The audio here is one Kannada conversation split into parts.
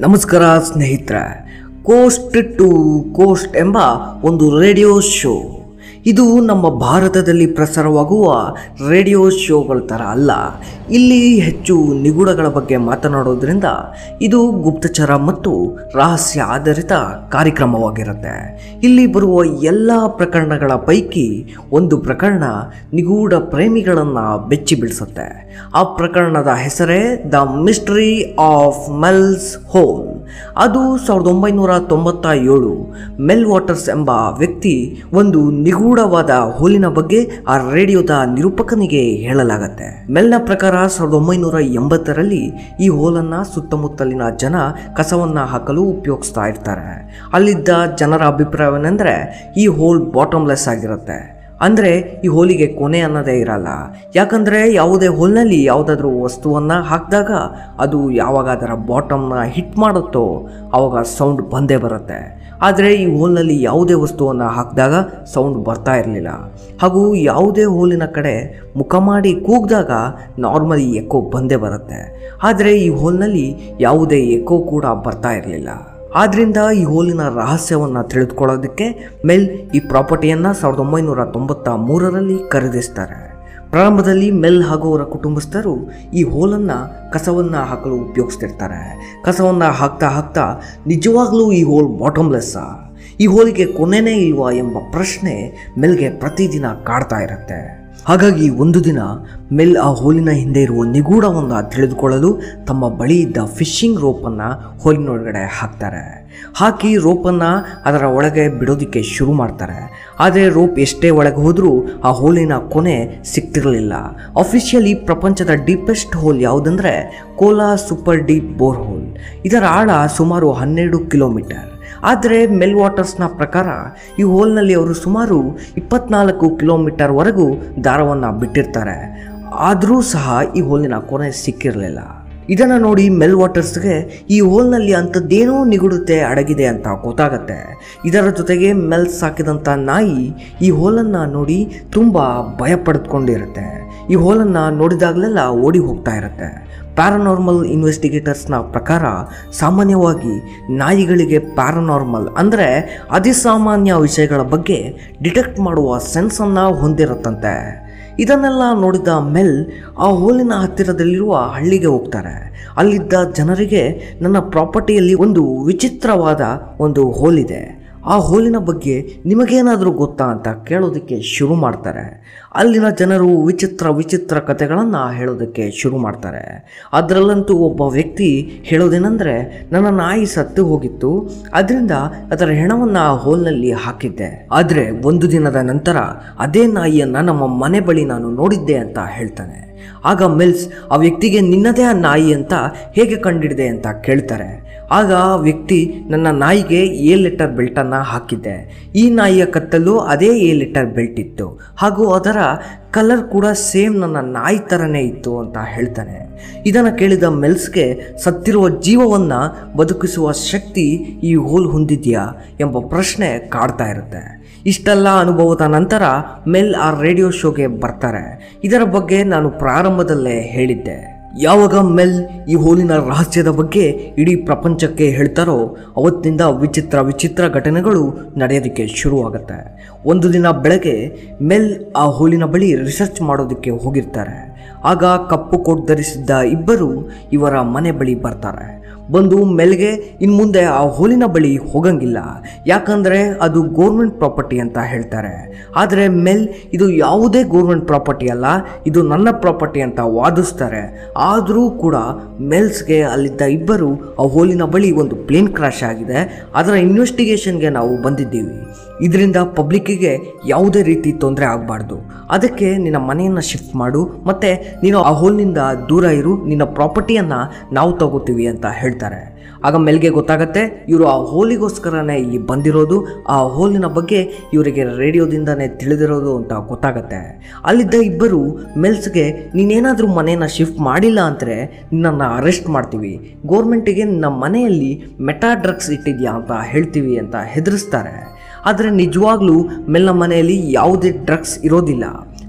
ನಮಸ್ಕಾರ ಸ್ನೇಹಿತರೆ ಕೋಸ್ಟ್ ಟು ಕೋಸ್ಟ್ ಎಂಬ ಒಂದು ರೇಡಿಯೋ ಶೋ ಇದು ನಮ್ಮ ಭಾರತದಲ್ಲಿ ಪ್ರಸಾರವಾಗುವ ರೇಡಿಯೋ ಶೋಗಳ ಥರ ಅಲ್ಲ ಇಲ್ಲಿ ಹೆಚ್ಚು ನಿಗೂಢಗಳ ಬಗ್ಗೆ ಮಾತನಾಡೋದ್ರಿಂದ ಇದು ಗುಪ್ತಚರ ಮತ್ತು ರಹಸ್ಯ ಆಧಾರಿತ ಕಾರ್ಯಕ್ರಮವಾಗಿರುತ್ತೆ ಇಲ್ಲಿ ಬರುವ ಎಲ್ಲ ಪ್ರಕರಣಗಳ ಪೈಕಿ ಒಂದು ಪ್ರಕರಣ ನಿಗೂಢ ಪ್ರೇಮಿಗಳನ್ನು ಬೆಚ್ಚಿ ಬೀಳಿಸುತ್ತೆ ಆ ಪ್ರಕರಣದ ಹೆಸರೇ the mystery of Mel's hole ಅದು ಸಾವಿರದ ಒಂಬೈನೂರ ತೊಂಬತ್ತ ಏಳು ಮೆಲ್ ವಾಟರ್ಸ್ ಎಂಬ ವ್ಯಕ್ತಿ ಒಂದು ನಿಗೂಢವಾದ ಹೋಲಿನ ಬಗ್ಗೆ ಆ ರೇಡಿಯೋದ ನಿರೂಪಕನಿಗೆ ಹೇಳಲಾಗತ್ತೆ ಮೆಲ್ನ ಪ್ರಕಾರ ಸಾವಿರದ ಒಂಬೈನೂರ ಎಂಬತ್ತರಲ್ಲಿ ಈ ಹೋಲನ್ನ ಸುತ್ತಮುತ್ತಲಿನ ಜನ ಕಸವನ್ನ ಹಾಕಲು ಉಪಯೋಗಿಸ್ತಾ ಇರ್ತಾರೆ ಅಲ್ಲಿದ್ದ ಜನರ ಅಭಿಪ್ರಾಯವೇನೆಂದ್ರೆ ಈ ಹೋಲ್ ಬಾಟಮ್ಲೆಸ್ ಆಗಿರುತ್ತೆ ಅಂದರೆ ಈ ಹೋಲಿಗೆ ಕೊನೆ ಅನ್ನೋದೇ ಇರಲ್ಲ ಯಾಕಂದರೆ ಯಾವುದೇ ಹೋಲ್ನಲ್ಲಿ ಯಾವುದಾದ್ರೂ ವಸ್ತುವನ್ನು ಹಾಕಿದಾಗ ಅದು ಯಾವಾಗ ಅದರ ಬಾಟಮ್ನ ಹಿಟ್ ಮಾಡುತ್ತೋ ಆವಾಗ ಸೌಂಡ್ ಬಂದೇ ಬರುತ್ತೆ ಆದರೆ ಈ ಹೋಲ್ನಲ್ಲಿ ಯಾವುದೇ ವಸ್ತುವನ್ನು ಹಾಕಿದಾಗ ಸೌಂಡ್ ಬರ್ತಾ ಇರಲಿಲ್ಲ ಹಾಗೂ ಯಾವುದೇ ಹೋಲಿನ ಕಡೆ ಮುಖ ಮಾಡಿ ಕೂಗಿದಾಗ ನಾರ್ಮಲಿ ಎಕೋ ಬಂದೇ ಬರುತ್ತೆ ಆದರೆ ಈ ಹೋಲ್ನಲ್ಲಿ ಯಾವುದೇ ಎಕೋ ಕೂಡ ಬರ್ತಾ ಇರಲಿಲ್ಲ ಆದ್ರಿಂದ ಈ ಹೋಲಿನ ರಹಸ್ಯವನ್ನು ತಿಳಿದುಕೊಳ್ಳೋದಕ್ಕೆ ಮೆಲ್ ಈ ಪ್ರಾಪರ್ಟಿಯನ್ನು ಸಾವಿರದ ಒಂಬೈನೂರ ತೊಂಬತ್ತ ಮೂರರಲ್ಲಿ ಖರೀದಿಸ್ತಾರೆ ಪ್ರಾರಂಭದಲ್ಲಿ ಮೆಲ್ ಹಾಗೂ ಅವರ ಕುಟುಂಬಸ್ಥರು ಈ ಹೋಲನ್ನು ಕಸವನ್ನು ಹಾಕಲು ಉಪಯೋಗಿಸ್ತಿರ್ತಾರೆ ಕಸವನ್ನು ಹಾಕ್ತಾ ಹಾಕ್ತಾ ನಿಜವಾಗ್ಲೂ ಈ ಹೋಲ್ ಬಾಟಮ್ಲೆಸ್ಸಾ ಈ ಹೋಲಿಗೆ ಕೊನೆನೇ ಇಲ್ವಾ ಎಂಬ ಪ್ರಶ್ನೆ ಮೆಲ್ಗೆ ಪ್ರತಿದಿನ ಕಾಡ್ತಾ ಇರುತ್ತೆ ಹಾಗಾಗಿ ಒಂದು ದಿನ ಮೆಲ್ ಆ ಹೋಲಿನ ಹಿಂದೆ ಇರುವ ನಿಗೂಢವನ್ನು ತಿಳಿದುಕೊಳ್ಳಲು ತಮ್ಮ ಬಳಿ ಇದ್ದ ಫಿಶಿಂಗ್ ರೋಪನ್ನು ಹೋಲಿನೊಳಗಡೆ ಹಾಕ್ತಾರೆ ಹಾಕಿ ರೋಪನ್ನು ಅದರ ಒಳಗೆ ಬಿಡೋದಕ್ಕೆ ಶುರು ಮಾಡ್ತಾರೆ ಆದರೆ ರೋಪ್ ಎಷ್ಟೇ ಒಳಗೆ ಹೋದರೂ ಆ ಹೋಲಿನ ಕೊನೆ ಸಿಗ್ತಿರಲಿಲ್ಲ ಅಫಿಷಿಯಲಿ ಪ್ರಪಂಚದ ಡೀಪೆಸ್ಟ್ ಹೋಲ್ ಯಾವುದಂದ್ರೆ Kola super deep bore hole ಇದರ ಆಳ ಸುಮಾರು ಹನ್ನೆರಡು ಕಿಲೋಮೀಟರ್ ಆದರೆ ಮೆಲ್ ವಾಟರ್ಸ್ನ ಪ್ರಕಾರ ಈ ಹೋಲ್ನಲ್ಲಿ ಅವರು ಸುಮಾರು ಇಪ್ಪತ್ನಾಲ್ಕು ಕಿಲೋಮೀಟರ್ವರೆಗೂ ದಾರವನ್ನು ಬಿಟ್ಟಿರ್ತಾರೆ ಆದರೂ ಸಹ ಈ ಹೋಲಿನ ಕೊನೆ ಸಿಕ್ಕಿರಲಿಲ್ಲ ಇದನ್ನು ನೋಡಿ ಮೆಲ್ ವಾಟರ್ಸ್ಗೆ ಈ ಹೋಲ್ನಲ್ಲಿ ಅಂಥದ್ದೇನೋ ನಿಗುಡುತ್ತೆ ಅಡಗಿದೆ ಅಂತ ಗೊತ್ತಾಗತ್ತೆ ಇದರ ಜೊತೆಗೆ ಮೆಲ್ ಸಾಕಿದಂಥ ನಾಯಿ ಈ ಹೋಲನ್ನು ನೋಡಿ ತುಂಬ ಭಯ ಪಡೆದುಕೊಂಡಿರುತ್ತೆ ಈ ಹೋಲನ್ನು ನೋಡಿದಾಗಲೆಲ್ಲ ಓಡಿ ಹೋಗ್ತಾ ಇರುತ್ತೆ ಪ್ಯಾರನಾರ್ಮಲ್ ಇನ್ವೆಸ್ಟಿಗೇಟರ್ಸ್ನ ಪ್ರಕಾರ ಸಾಮಾನ್ಯವಾಗಿ ನಾಯಿಗಳಿಗೆ ಪ್ಯಾರನಾರ್ಮಲ್ ಅಂದರೆ ಅತಿಸಾಮಾನ್ಯ ವಿಷಯಗಳ ಬಗ್ಗೆ ಡಿಟೆಕ್ಟ್ ಮಾಡುವ ಸೆನ್ಸನ್ನು ಹೊಂದಿರುತ್ತಂತೆ ಇದನ್ನೆಲ್ಲ ನೋಡಿದ ಮೆಲ್ ಆ ಹೋಲಿನ ಹತ್ತಿರದಲ್ಲಿರುವ ಹಳ್ಳಿಗೆ ಹೋಗ್ತಾರೆ ಅಲ್ಲಿದ್ದ ಜನರಿಗೆ ನನ್ನ ಪ್ರಾಪರ್ಟಿಯಲ್ಲಿ ಒಂದು ವಿಚಿತ್ರವಾದ ಒಂದು ಹೋಲಿದೆ ಆ ಹೋಲಿನ ಬಗ್ಗೆ ನಿಮಗೇನಾದರೂ ಗೊತ್ತಾ ಅಂತ ಕೇಳೋದಕ್ಕೆ ಶುರು ಮಾಡ್ತಾರೆ ಅಲ್ಲಿನ ಜನರು ವಿಚಿತ್ರ ವಿಚಿತ್ರ ಕಥೆಗಳನ್ನು ಹೇಳೋದಕ್ಕೆ ಶುರು ಮಾಡ್ತಾರೆ ಅದರಲ್ಲಂತೂ ಒಬ್ಬ ವ್ಯಕ್ತಿ ಹೇಳೋದೇನೆಂದರೆ ನನ್ನ ನಾಯಿ ಸತ್ತು ಹೋಗಿತ್ತು ಅದರಿಂದ ಅದರ ಹೆಣವನ್ನು ಆ ಹೋಲ್ನಲ್ಲಿ ಹಾಕಿದ್ದೆ ಆದರೆ ಒಂದು ದಿನದ ನಂತರ ಅದೇ ನಾಯಿಯನ್ನು ನಮ್ಮ ಮನೆ ಬಳಿ ನಾನು ನೋಡಿದ್ದೆ ಅಂತ ಹೇಳ್ತಾನೆ ಆಗ ಮಿಲ್ಸ್ ಆ ವ್ಯಕ್ತಿಗೆ ನಿನ್ನದೇ ಆ ನಾಯಿ ಅಂತ ಹೇಗೆ ಕಂಡಿಡಿದೆ ಅಂತ ಕೇಳ್ತಾರೆ ಆಗ ಆ ವ್ಯಕ್ತಿ ನನ್ನ ನಾಯಿಗೆ ಎ ಲೆಟರ್ ಬೆಲ್ಟನ್ನು ಹಾಕಿದ್ದೆ ಈ ನಾಯಿಯ ಕತ್ತಲ್ಲೂ ಅದೇ ಎ ಲೆಟರ್ ಬೆಲ್ಟ್ ಇತ್ತು ಹಾಗೂ ಅದರ ಕಲರ್ ಕೂಡ ಸೇಮ್ ನನ್ನ ನಾಯಿ ಥರನೇ ಇತ್ತು ಅಂತ ಹೇಳ್ತಾನೆ ಇದನ್ನು ಕೇಳಿದ ಮೆಲ್ಸ್ಗೆ ಸತ್ತಿರುವ ಜೀವವನ್ನು ಬದುಕಿಸುವ ಶಕ್ತಿ ಈ ಹೋಲ್ ಹೊಂದಿದೆಯಾ ಎಂಬ ಪ್ರಶ್ನೆ ಕಾಡ್ತಾ ಇರುತ್ತೆ ಇಷ್ಟೆಲ್ಲ ಅನುಭವದ ನಂತರ ಮೆಲ್ ಆ ರೇಡಿಯೋ ಶೋಗೆ ಬರ್ತಾರೆ ಇದರ ಬಗ್ಗೆ ನಾನು ಪ್ರಾರಂಭದಲ್ಲೇ ಹೇಳಿದ್ದೆ ಯಾವಾಗ ಮೆಲ್ ಈ ಹೋಲಿನ ರಹಸ್ಯದ ಬಗ್ಗೆ ಇಡೀ ಪ್ರಪಂಚಕ್ಕೆ ಹೇಳ್ತಾರೋ ಅವತ್ತಿನಿಂದ ವಿಚಿತ್ರ ವಿಚಿತ್ರ ಘಟನೆಗಳು ನಡೆಯೋದಕ್ಕೆ ಶುರುವಾಗುತ್ತೆ ಒಂದು ದಿನ ಬೆಳಗ್ಗೆ ಮೆಲ್ ಆ ಹೋಲಿನ ಬಳಿ ರಿಸರ್ಚ್ ಮಾಡೋದಕ್ಕೆ ಹೋಗಿರ್ತಾರೆ ಆಗ ಕಪ್ಪು ಕೋಟ್ ಧರಿಸಿದ್ದ ಇಬ್ಬರು ಇವರ ಮನೆ ಬಳಿ ಬರ್ತಾರೆ ಬಂದು ಮೆಲ್ಗೆ ಇನ್ನು ಮುಂದೆ ಆ ಹೋಲಿನ ಬಳಿ ಹೋಗಂಗಿಲ್ಲ ಯಾಕಂದರೆ ಅದು ಗೋರ್ಮೆಂಟ್ ಪ್ರಾಪರ್ಟಿ ಅಂತ ಹೇಳ್ತಾರೆ ಆದರೆ ಮೆಲ್ ಇದು ಯಾವುದೇ ಗೋರ್ಮೆಂಟ್ ಪ್ರಾಪರ್ಟಿ ಅಲ್ಲ ಇದು ನನ್ನ ಪ್ರಾಪರ್ಟಿ ಅಂತ ವಾದಿಸ್ತಾರೆ ಆದರೂ ಕೂಡ ಮೆಲ್ಸ್ಗೆ ಅಲ್ಲಿದ್ದ ಇಬ್ಬರು ಆ ಹೋಲಿನ ಬಳಿ ಒಂದು ಪ್ಲೇನ್ ಕ್ರಾಶ್ ಆಗಿದೆ ಅದರ ಇನ್ವೆಸ್ಟಿಗೇಷನ್ಗೆ ನಾವು ಬಂದಿದ್ದೀವಿ ಇದರಿಂದ ಪಬ್ಲಿಕ್ಕಿಗೆ ಯಾವುದೇ ರೀತಿ ತೊಂದರೆ ಆಗಬಾರ್ದು ಅದಕ್ಕೆ ನಿನ್ನ ಮನೆಯನ್ನು ಶಿಫ್ಟ್ ಮಾಡು ಮತ್ತು ನೀನು ಆ ಹೋಲ್ನಿಂದ ದೂರ ಇರು ನಿನ್ನ ಪ್ರಾಪರ್ಟಿಯನ್ನು ನಾವು ತಗೋತೀವಿ ಅಂತ ಹೇಳ್ತಾರೆ ಆಗ ಮೆಲ್ಗೆ ಗೊತ್ತಾಗತ್ತೆ ಇವರು ಆ ಹೋಲಿಗೋಸ್ಕರನೇ ಈ ಬಂದಿರೋದು ಆ ಹೋಲಿನ ಬಗ್ಗೆ ಇವರಿಗೆ ರೇಡಿಯೋದಿಂದನೇ ತಿಳಿದಿರೋದು ಅಂತ ಗೊತ್ತಾಗತ್ತೆ ಅಲ್ಲಿದ್ದ ಇಬ್ಬರು ಮೆಲ್ಸ್ಗೆ ನೀನೇನಾದರೂ ಮನೆಯನ್ನು ಶಿಫ್ಟ್ ಮಾಡಿಲ್ಲ ಅಂದರೆ ನಿನ್ನನ್ನು ಅರೆಸ್ಟ್ ಮಾಡ್ತೀವಿ ಗೋರ್ಮೆಂಟಿಗೆ ನಿನ್ನ ಮನೆಯಲ್ಲಿ ಮೆಟಾ ಡ್ರಗ್ಸ್ ಇಟ್ಟಿದ್ಯಾ ಅಂತ ಹೇಳ್ತೀವಿ ಅಂತ ಹೆದರಿಸ್ತಾರೆ ಆದರೆ ನಿಜವಾಗ್ಲೂ ಮೆಲ್ನ ಮನೆಯಲ್ಲಿ ಯಾವುದೇ ಡ್ರಗ್ಸ್ ಇರೋದಿಲ್ಲ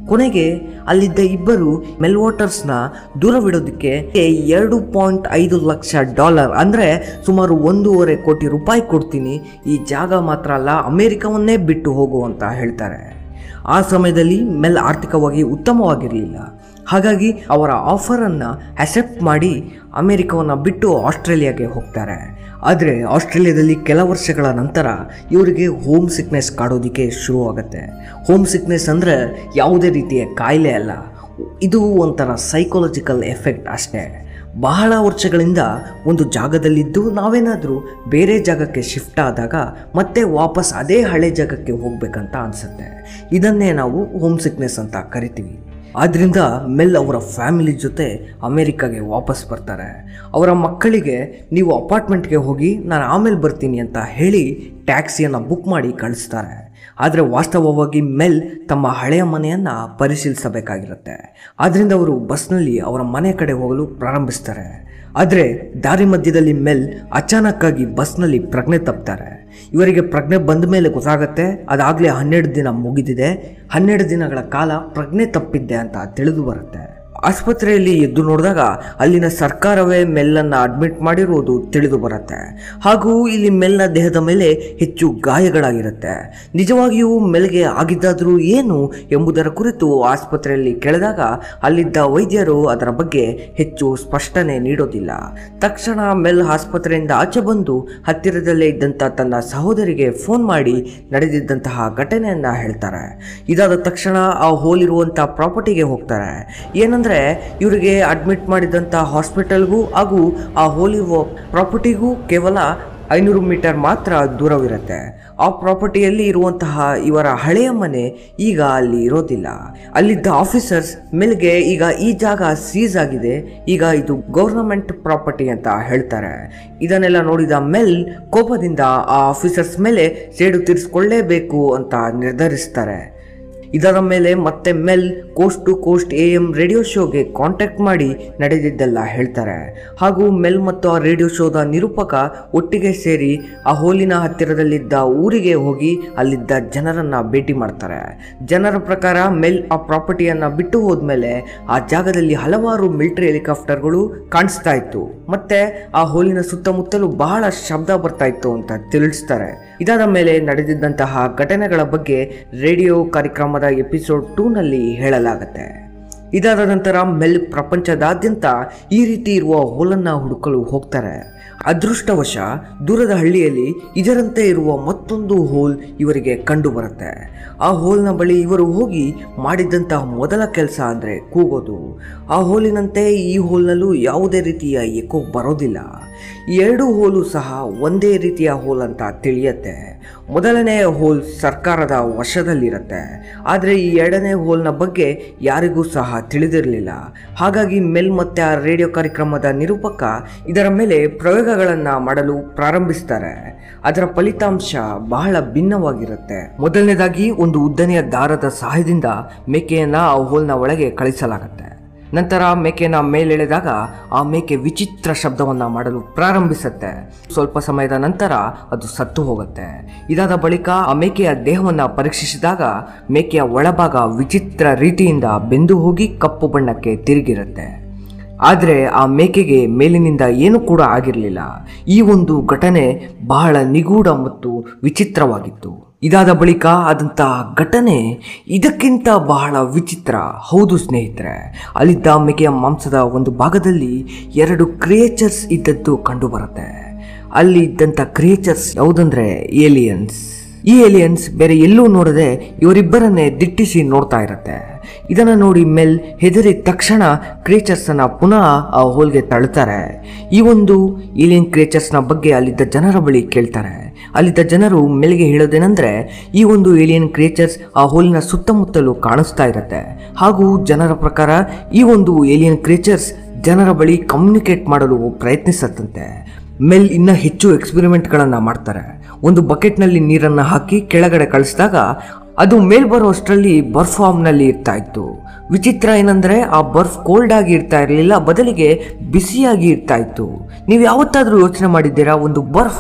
ಕೊನೆಗೆ ಅಲ್ಲಿದ್ದ ಇಬ್ಬರು ಮೆಲ್ವಾಟರ್ಸ್ನ ದೂರವಿಡೋದಕ್ಕೆ ಎರಡು ಪಾಯಿಂಟ್ ಐದು ಲಕ್ಷ ಡಾಲರ್ ಅಂದರೆ ಸುಮಾರು ಒಂದೂವರೆ ಕೋಟಿ ರೂಪಾಯಿ ಕೊಡ್ತೀನಿ ಈ ಜಾಗ ಮಾತ್ರ ಅಲ್ಲ ಅಮೇರಿಕವನ್ನೇ ಬಿಟ್ಟು ಹೋಗು ಅಂತ ಹೇಳ್ತಾರೆ ಆ ಸಮಯದಲ್ಲಿ ಮೆಲ್ ಆರ್ಥಿಕವಾಗಿ ಉತ್ತಮವಾಗಿರಲಿಲ್ಲ ಹಾಗಾಗಿ ಅವರ ಆಫರನ್ನು ಅಕ್ಸೆಪ್ಟ್ ಮಾಡಿ ಅಮೇರಿಕವನ್ನು ಬಿಟ್ಟು ಆಸ್ಟ್ರೇಲಿಯಾಗೆ ಹೋಗ್ತಾರೆ ಆದರೆ ಆಸ್ಟ್ರೇಲಿಯಾದಲ್ಲಿ ಕೆಲ ವರ್ಷಗಳ ನಂತರ ಇವರಿಗೆ ಹೋಮ್ ಸಿಕ್ನೆಸ್ ಕಾಡೋದಕ್ಕೆ ಶುರುವಾಗುತ್ತೆ ಹೋಮ್ ಸಿಕ್ನೆಸ್ ಅಂದರೆ ಯಾವುದೇ ರೀತಿಯ ಕಾಯಿಲೆ ಅಲ್ಲ ಇದು ಒಂಥರ ಸೈಕಾಲಜಿಕಲ್ ಎಫೆಕ್ಟ್ ಅಷ್ಟೇ ಬಹಳ ವರ್ಷಗಳಿಂದ ಒಂದು ಜಾಗದಲ್ಲಿದ್ದು ನಾವೇನಾದರೂ ಬೇರೆ ಜಾಗಕ್ಕೆ ಶಿಫ್ಟ್ ಆದಾಗ ಮತ್ತೆ ವಾಪಸ್ ಅದೇ ಹಳೆ ಜಾಗಕ್ಕೆ ಹೋಗ್ಬೇಕಂತ ಅನಿಸುತ್ತೆ ಇದನ್ನೇ ನಾವು ಹೋಮ್ ಸಿಕ್ನೆಸ್ ಅಂತ ಕರಿತೀವಿ ಆದ್ದರಿಂದ ಮೆಲ್ ಅವರ ಫ್ಯಾಮಿಲಿ ಜೊತೆ ಅಮೇರಿಕಾಗೆ ವಾಪಸ್ ಬರ್ತಾರೆ ಅವರ ಮಕ್ಕಳಿಗೆ ನೀವು ಅಪಾರ್ಟ್ಮೆಂಟ್ಗೆ ಹೋಗಿ ನಾನು ಆಮೇಲೆ ಬರ್ತೀನಿ ಅಂತ ಹೇಳಿ ಟ್ಯಾಕ್ಸಿಯನ್ನು ಬುಕ್ ಮಾಡಿ ಕಳಿಸ್ತಾರೆ ಆದರೆ ವಾಸ್ತವವಾಗಿ ಮೆಲ್ ತಮ್ಮ ಹಳೆಯ ಮನೆಯನ್ನು ಪರಿಶೀಲಿಸಬೇಕಾಗಿರುತ್ತೆ ಆದ್ದರಿಂದ ಅವರು ಬಸ್ನಲ್ಲಿ ಅವರ ಮನೆ ಕಡೆ ಹೋಗಲು ಪ್ರಾರಂಭಿಸ್ತಾರೆ ಆದರೆ ದಾರಿ ಮಧ್ಯದಲ್ಲಿ ಮೆಲ್ ಅಚಾನಕ್ಕಾಗಿ ಬಸ್ನಲ್ಲಿ ಪ್ರಜ್ಞೆ ತಪ್ತಾರೆ ಇವರಿಗೆ ಪ್ರಜ್ಞೆ ಬಂದ ಮೇಲೆ ಗೊತ್ತಾಗತ್ತೆ ಅದಾಗಲೇ ಹನ್ನೆರಡು ದಿನ ಮುಗಿದಿದೆ ಹನ್ನೆರಡು ದಿನಗಳ ಕಾಲ ಪ್ರಜ್ಞೆ ತಪ್ಪಿದ್ದೆ ಅಂತ ತಿಳಿದು ಬರುತ್ತೆ ಆಸ್ಪತ್ರೆಯಲ್ಲಿ ಎದ್ದು ನೋಡಿದಾಗ ಅಲ್ಲಿನ ಸರ್ಕಾರವೇ ಮೆಲ್ಲನ್ನು ಅಡ್ಮಿಟ್ ಮಾಡಿರುವುದು ತಿಳಿದು ಬರುತ್ತೆ ಹಾಗೂ ಇಲ್ಲಿ ಮೆಲ್ನ ದೇಹದ ಮೇಲೆ ಹೆಚ್ಚು ಗಾಯಗಳಾಗಿರುತ್ತೆ ನಿಜವಾಗಿಯೂ ಮೆಲ್ಗೆ ಆಗಿದ್ದಾದರೂ ಏನು ಎಂಬುದರ ಕುರಿತು ಆಸ್ಪತ್ರೆಯಲ್ಲಿ ಕೇಳಿದಾಗ ಅಲ್ಲಿದ್ದ ವೈದ್ಯರು ಅದರ ಬಗ್ಗೆ ಹೆಚ್ಚು ಸ್ಪಷ್ಟನೆ ನೀಡೋದಿಲ್ಲ ತಕ್ಷಣ ಮೆಲ್ ಆಸ್ಪತ್ರೆಯಿಂದ ಆಚೆ ಬಂದು ಹತ್ತಿರದಲ್ಲೇ ಇದ್ದಂಥ ತನ್ನ ಸಹೋದರಿಗೆ ಫೋನ್ ಮಾಡಿ ನಡೆದಿದ್ದಂತಹ ಘಟನೆಯನ್ನು ಹೇಳ್ತಾರೆ ಇದಾದ ತಕ್ಷಣ ಆ ಹೋಲಿರುವಂಥ ಪ್ರಾಪರ್ಟಿಗೆ ಹೋಗ್ತಾರೆ ಏನಂದರೆ ಇವರಿಗೆ ಅಡ್ಮಿಟ್ ಮಾಡಿದಂಥ ಹಾಸ್ಪಿಟಲ್ಗೂ ಹಾಗೂ ಆ ಹೋಲಿರುವ ಪ್ರಾಪರ್ಟಿಗೂ ಕೇವಲ ಐನೂರು ಮೀಟರ್ ಮಾತ್ರ ದೂರವಿರುತ್ತೆ ಆ ಪ್ರಾಪರ್ಟಿಯಲ್ಲಿ ಇರುವಂತಹ ಇವರ ಹಳೆಯ ಮನೆ ಈಗ ಅಲ್ಲಿ ಇರೋದಿಲ್ಲ ಅಲ್ಲಿದ್ದ ಆಫೀಸರ್ಸ್ ಮೇಲ್ಗೆ ಈಗ ಈ ಜಾಗ ಸೀಸ್ ಆಗಿದೆ ಈಗ ಇದು ಗೌರ್ನಮೆಂಟ್ ಪ್ರಾಪರ್ಟಿ ಅಂತ ಹೇಳ್ತಾರೆ ಇದನ್ನೆಲ್ಲ ನೋಡಿದ ಮೆಲ್ ಕೋಪದಿಂದ ಆ ಆಫೀಸರ್ಸ್ ಮೇಲೆ ಸೇಡು ತೀರಿಸ್ಕೊಳ್ಳೇಬೇಕು ಅಂತ ನಿರ್ಧರಿಸ್ತಾರೆ ಇದರ ಮೇಲೆ ಮತ್ತೆ Mel coast to coast A M radio ಶೋಗೆ ಕಾಂಟ್ಯಾಕ್ಟ್ ಮಾಡಿ ನಡೆದಿದ್ದೆಲ್ಲ ಹೇಳ್ತಾರೆ ಹಾಗೂ ಮೆಲ್ ಮತ್ತು ಆ ರೇಡಿಯೋ ಶೋದ ನಿರೂಪಕ ಒಟ್ಟಿಗೆ ಸೇರಿ ಆ ಹೋಲಿನ ಹತ್ತಿರದಲ್ಲಿದ್ದ ಊರಿಗೆ ಹೋಗಿ ಅಲ್ಲಿದ್ದ ಜನರನ್ನ ಭೇಟಿ ಮಾಡ್ತಾರೆ ಜನರ ಪ್ರಕಾರ ಮೆಲ್ ಆ ಪ್ರಾಪರ್ಟಿಯನ್ನ ಬಿಟ್ಟು ಹೋದ್ಮೇಲೆ ಆ ಜಾಗದಲ್ಲಿ ಹಲವಾರು ಮಿಲಿಟರಿ ಹೆಲಿಕಾಪ್ಟರ್ಗಳು ಕಾಣಿಸ್ತಾ ಇತ್ತು ಮತ್ತೆ ಆ ಹೋಲಿನ ಸುತ್ತಮುತ್ತಲೂ ಬಹಳ ಶಬ್ದ ಬರ್ತಾ ಇತ್ತು ಅಂತ ತಿಳಿಸ್ತಾರೆ ಇದಾದ ಮೇಲೆ ನಡೆದಿದ್ದಂತಹ ಘಟನೆಗಳ ಬಗ್ಗೆ ರೇಡಿಯೋ ಕಾರ್ಯಕ್ರಮದ ಎಪಿಸೋಡ್ ಟೂನಲ್ಲಿ ಹೇಳಲಾಗುತ್ತೆ ಇದಾದ ನಂತರ ಮೆಲ್ ಪ್ರಪಂಚದಾದ್ಯಂತ ಈ ರೀತಿ ಇರುವ ಹೋಲನ್ನ ಹುಡುಕಲು ಹೋಗ್ತಾರೆ ಅದೃಷ್ಟವಶ ದೂರದ ಹಳ್ಳಿಯಲ್ಲಿ ಇದರಂತೆ ಇರುವ ಮತ್ತೊಂದು ಹೋಲ್ ಇವರಿಗೆ ಕಂಡು ಬರುತ್ತೆ ಆ ಹೋಲ್ನ ಬಳಿ ಇವರು ಹೋಗಿ ಮಾಡಿದಂತಹ ಮೊದಲ ಕೆಲಸ ಅಂದರೆ ಕೂಗೋದು ಆ ಹೋಲಿನಂತೆ ಈ ಹೋಲ್ನಲ್ಲೂ ಯಾವುದೇ ರೀತಿಯ ಎಕೋ ಬರೋದಿಲ್ಲ ಈ ಎರಡು ಹೋಲು ಸಹ ಒಂದೇ ರೀತಿಯ ಹೋಲ್ ಅಂತ ತಿಳಿಯತ್ತೆ ಮೊದಲನೇ ಹೋಲ್ ಸರ್ಕಾರದ ವಶದಲ್ಲಿರುತ್ತೆ ಆದರೆ ಈ ಎರಡನೇ ಹೋಲ್ನ ಬಗ್ಗೆ ಯಾರಿಗೂ ಸಹ ತಿಳಿದಿರಲಿಲ್ಲ ಹಾಗಾಗಿ ಮೆಲ್ ಮತ್ತೆ ಆ ರೇಡಿಯೋ ಕಾರ್ಯಕ್ರಮದ ನಿರೂಪಕ ಇದರ ಮೇಲೆ ಪ್ರಯೋಗಗಳನ್ನು ಮಾಡಲು ಪ್ರಾರಂಭಿಸ್ತಾರೆ ಅದರ ಫಲಿತಾಂಶ ಬಹಳ ಭಿನ್ನವಾಗಿರುತ್ತೆ ಮೊದಲನೇದಾಗಿ ಒಂದು ಉದ್ದನೆಯ ದಾರದ ಸಹಾಯದಿಂದ ಮೇಕೆಯನ್ನ ಆ ಹೋಲ್ನ ಒಳಗೆ ಕಳಿಸಲಾಗುತ್ತೆ ನಂತರ ಮೇಕೆನ ಮೇಲೆಳೆದಾಗ ಆ ಮೇಕೆ ವಿಚಿತ್ರ ಶಬ್ದವನ್ನ ಮಾಡಲು ಪ್ರಾರಂಭಿಸುತ್ತೆ ಸ್ವಲ್ಪ ಸಮಯದ ನಂತರ ಅದು ಸತ್ತು ಹೋಗುತ್ತೆ ಇದಾದ ಬಳಿಕ ಆ ಮೇಕೆಯ ದೇಹವನ್ನ ಪರೀಕ್ಷಿಸಿದಾಗ ಮೇಕೆಯ ಒಳಭಾಗ ವಿಚಿತ್ರ ರೀತಿಯಿಂದ ಬೆಂದು ಹೋಗಿ ಕಪ್ಪು ಬಣ್ಣಕ್ಕೆ ತಿರುಗಿರುತ್ತೆ ಆದರೆ ಆ ಮೇಕೆಗೆ ಮೇಲಿನಿಂದ ಏನೂ ಕೂಡ ಆಗಿರಲಿಲ್ಲ ಈ ಒಂದು ಘಟನೆ ಬಹಳ ನಿಗೂಢ ಮತ್ತು ವಿಚಿತ್ರವಾಗಿತ್ತು ಇದಾದ ಬಳಿಕ ಆದಂತಹ ಘಟನೆ ಇದಕ್ಕಿಂತ ಬಹಳ ವಿಚಿತ್ರ ಹೌದು ಸ್ನೇಹಿತರೆ ಅಲ್ಲಿದ್ದ ಮೇಕೆಯ ಮಾಂಸದ ಒಂದು ಭಾಗದಲ್ಲಿ ಎರಡು ಕ್ರಿಯೇಚರ್ಸ್ ಇದ್ದದ್ದು ಕಂಡುಬರುತ್ತೆ ಅಲ್ಲಿ ಇದ್ದಂಥ ಕ್ರಿಯೇಚರ್ಸ್ ಯಾವುದಂದ್ರೆ ಏಲಿಯನ್ಸ್ ಈ ಏಲಿಯನ್ಸ್ ಬೇರೆ ಎಲ್ಲೂ ನೋಡದೆ ಇವರಿಬ್ಬರನ್ನೇ ದಿಟ್ಟಿಸಿ ನೋಡ್ತಾ ಇರುತ್ತೆ ಇದನ್ನು ನೋಡಿ ಮೆಲ್ ಹೆದರಿದ ತಕ್ಷಣ ಕ್ರಿಯೇಚರ್ಸನ್ನ ಪುನಃ ಆ ಹೋಲ್ಗೆ ತಳ್ತಾರೆ ಈ ಒಂದು ಏಲಿಯನ್ ಕ್ರಿಯೇಚರ್ಸ್ನ ಬಗ್ಗೆ ಅಲ್ಲಿದ್ದ ಜನರ ಬಳಿ ಕೇಳ್ತಾರೆ ಅಲ್ಲಿದ್ದ ಜನರು ಮೆಲ್ಗೆ ಹೇಳೋದೇನೆಂದ್ರೆ ಈ ಒಂದು ಏಲಿಯನ್ ಕ್ರಿಯೇಚರ್ಸ್ ಆ ಹೋಲಿನ ಸುತ್ತಮುತ್ತಲೂ ಕಾಣಿಸ್ತಾ ಇರುತ್ತೆ ಹಾಗೂ ಜನರ ಪ್ರಕಾರ ಈ ಒಂದು ಏಲಿಯನ್ ಕ್ರಿಯೇಚರ್ಸ್ ಜನರ ಬಳಿ ಕಮ್ಯುನಿಕೇಟ್ ಮಾಡಲು ಪ್ರಯತ್ನಿಸತ್ತಂತೆ ಮೆಲ್ ಇನ್ನ ಹೆಚ್ಚು ಎಕ್ಸ್ಪೆರಿಮೆಂಟ್ಗಳನ್ನು ಮಾಡ್ತಾರೆ ಒಂದು ಬಕೆಟ್ನಲ್ಲಿ ನೀರನ್ನು ಹಾಕಿ ಕೆಳಗಡೆ ಕಳಿಸಿದಾಗ ಅದು ಮೇಲ್ ಬರುವಷ್ಟರಲ್ಲಿ ಬರ್ಫ್ ಫಾರ್ಮ್ನಲ್ಲಿ ಇರ್ತಾ ಇತ್ತು ವಿಚಿತ್ರ ಏನಂದ್ರೆ ಆ ಬರ್ಫ್ ಕೋಲ್ಡ್ ಆಗಿ ಇರ್ತಾ ಇರಲಿಲ್ಲ ಬದಲಿಗೆ ಬಿಸಿಯಾಗಿ ಇರ್ತಾ ಇತ್ತು ನೀವು ಯಾವತ್ತಾದರೂ ಯೋಚನೆ ಮಾಡಿದ್ದೀರಾ ಒಂದು ಬರ್ಫ್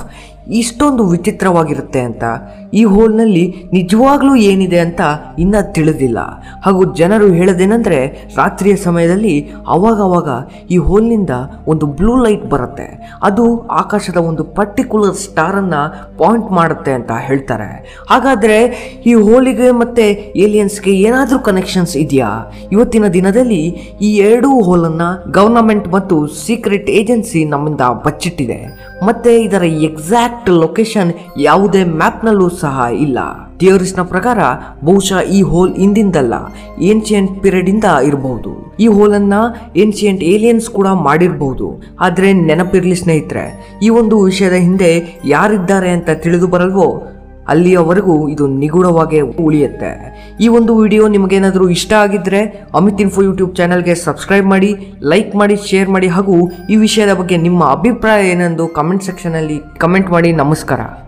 ಇಷ್ಟೊಂದು ವಿಚಿತ್ರವಾಗಿರುತ್ತೆ ಅಂತ ಈ ಹೋಲ್ನಲ್ಲಿ ನಿಜವಾಗ್ಲೂ ಏನಿದೆ ಅಂತ ಇನ್ನೂ ತಿಳಿದಿಲ್ಲ ಹಾಗೂ ಜನರು ಹೇಳೋದೇನೆಂದರೆ ರಾತ್ರಿಯ ಸಮಯದಲ್ಲಿ ಅವಾಗವಾಗ ಈ ಹೋಲ್ನಿಂದ ಒಂದು ಬ್ಲೂ ಲೈಟ್ ಬರುತ್ತೆ ಅದು ಆಕಾಶದ ಒಂದು ಪರ್ಟಿಕ್ಯುಲರ್ ಸ್ಟಾರನ್ನು ಪಾಯಿಂಟ್ ಮಾಡುತ್ತೆ ಅಂತ ಹೇಳ್ತಾರೆ ಹಾಗಾದರೆ ಈ ಹೋಲಿಗೆ ಮತ್ತು ಏಲಿಯನ್ಸ್ಗೆ ಏನಾದರೂ ಕನೆಕ್ಷನ್ಸ್ ಇದೆಯಾ ಇವತ್ತಿನ ದಿನದಲ್ಲಿ ಈ ಎರಡೂ ಹೋಲನ್ನು ಗವರ್ನಮೆಂಟ್ ಮತ್ತು ಸೀಕ್ರೆಟ್ ಏಜೆನ್ಸಿ ನಮ್ಮಿಂದ ಬಚ್ಚಿಟ್ಟಿದೆ ಮತ್ತೆ ಇದರ ಎಕ್ಸಾಕ್ಟ್ ಲೊಕೇಶನ್ ಯಾವುದೇ ಮ್ಯಾಪ್ನಲ್ಲೂ ಸಹ ಇಲ್ಲ ಥಿಯರಿಸ್ನ ಪ್ರಕಾರ ಬಹುಶಃ ಈ ಹೋಲ್ ಇಂದಿಂದಲ್ಲ ಏನ್ಷಿಯಂಟ್ ಪೀರಿಯಡ್ ಇಂದ ಇರಬಹುದು ಈ ಹೋಲನ್ನ ಏನ್ಷಿಯಂಟ್ ಏಲಿಯನ್ಸ್ ಕೂಡ ಮಾಡಿರಬಹುದು ಆದ್ರೆ ನೆನಪಿರ್ಲಿ ಸ್ನೇಹಿತರೆ ಈ ಒಂದು ವಿಷಯದ ಹಿಂದೆ ಯಾರಿದ್ದಾರೆ ಅಂತ ತಿಳಿದು ಬರಲ್ವೋ ಅಲ್ಲಿಯವರೆಗೂ ಇದು ನಿಗೂಢವಾಗಿ ಉಳಿಯುತ್ತೆ ಈ ಒಂದು ವಿಡಿಯೋ ನಿಮಗೇನಾದರೂ ಇಷ್ಟ ಆಗಿದ್ರೆ ಅಮಿತ್ ಇನ್ಫೋ ಯೂಟ್ಯೂಬ್ ಚಾನಲ್ಗೆ ಸಬ್ಸ್ಕ್ರೈಬ್ ಮಾಡಿ ಲೈಕ್ ಮಾಡಿ ಶೇರ್ ಮಾಡಿ ಹಾಗೂ ಈ ವಿಷಯದ ಬಗ್ಗೆ ನಿಮ್ಮ ಅಭಿಪ್ರಾಯ ಏನೆಂದು ಕಮೆಂಟ್ ಸೆಕ್ಷನಲ್ಲಿ ಕಮೆಂಟ್ ಮಾಡಿ ನಮಸ್ಕಾರ